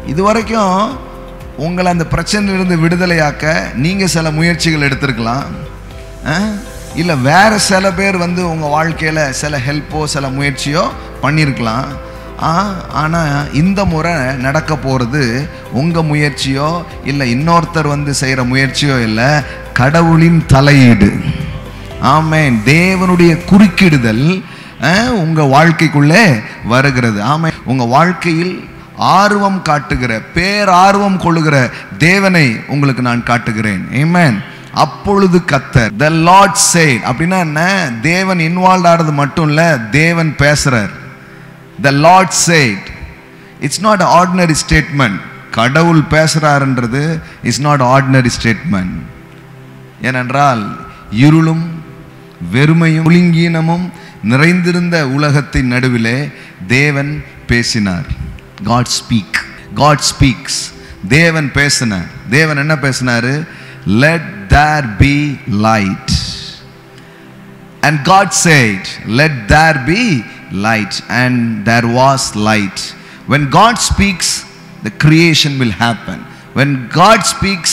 இது வரைக்கும் உங்களை அந்த பிரச்சனையிலிருந்து விடுதலையாக்க நீங்கள் சில முயற்சிகள் எடுத்திருக்கலாம் இல்லை வேற சில பேர் வந்து உங்கள் வாழ்க்கையில் சில ஹெல்ப்போ சில முயற்சியோ பண்ணியிருக்கலாம் ஆனால் இந்த முறை நடக்க போகிறது உங்கள் முயற்சியோ இல்லை இன்னொருத்தர் வந்து செய்கிற முயற்சியோ இல்லை கடவுளின் தலையீடு ஆமென் தேவனுடைய குறுக்கிடுதல் அஹ், உங்க வாழ்க்கைக்குள்ளே வருகிறது ஆமென் உங்க வாழ்க்கையில் ஆர்வம் காட்டுகிற பேரார்வம் கொள்ளுகிற தேவனை உங்களுக்கு நான் காட்டுகிறேன் ஆமென் அப்பொழுது கத்தர் த லார்ட் said அப்படின்னா என்ன தேவன் இன்வால்வ் ஆகிறது மட்டும் இல்ல தேவன் பேசுறார் the lord said it's not ordinary statement கடவுள் பேசுறாருன்றது இட்ஸ் நாட் ஆர்டினரி ஸ்டேட்மெண்ட் ஏனென்றால் இருளும் வெறுமையும் ஒழுங்கீனமும் நிறைந்திருந்த உலகத்தின் நடுவிலே தேவன் பேசினார் காட் ஸ்பீக் காட் ஸ்பீக்ஸ் தேவன் பேசினார் தேவன் என்ன பேசினாரு let there be light And God said, Let there be light. And there was light. When God speaks, the creation will happen. When God speaks,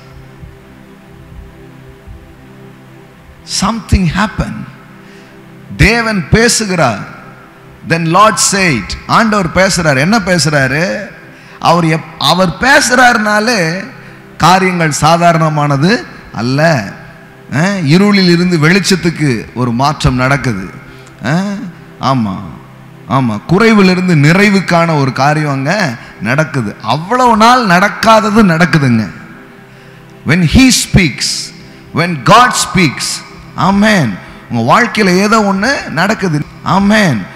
something happen. தேவன் பேசுகிறார் தென் Lord said ஆண்டவர் பேசுறார் என்ன பேசுறாரு அவர் எப் அவர் பேசுறாருனாலே காரியங்கள் சாதாரணமானது அல்ல அஹ், இருளில் இருந்து வெளிச்சத்துக்கு ஒரு மாற்றம் நடக்குது அஹ், ஆமா ஆமா குறைவிலிருந்து நிறைவுக்கான ஒரு காரியம் அங்க நடக்குது அவ்வளவு நாள் நடக்காதது நடக்குதுங்க when he speaks when god speaks amen உங்க வாழ்க்கையில ஏதோ ஒண்ணு நடக்குது ஆமென்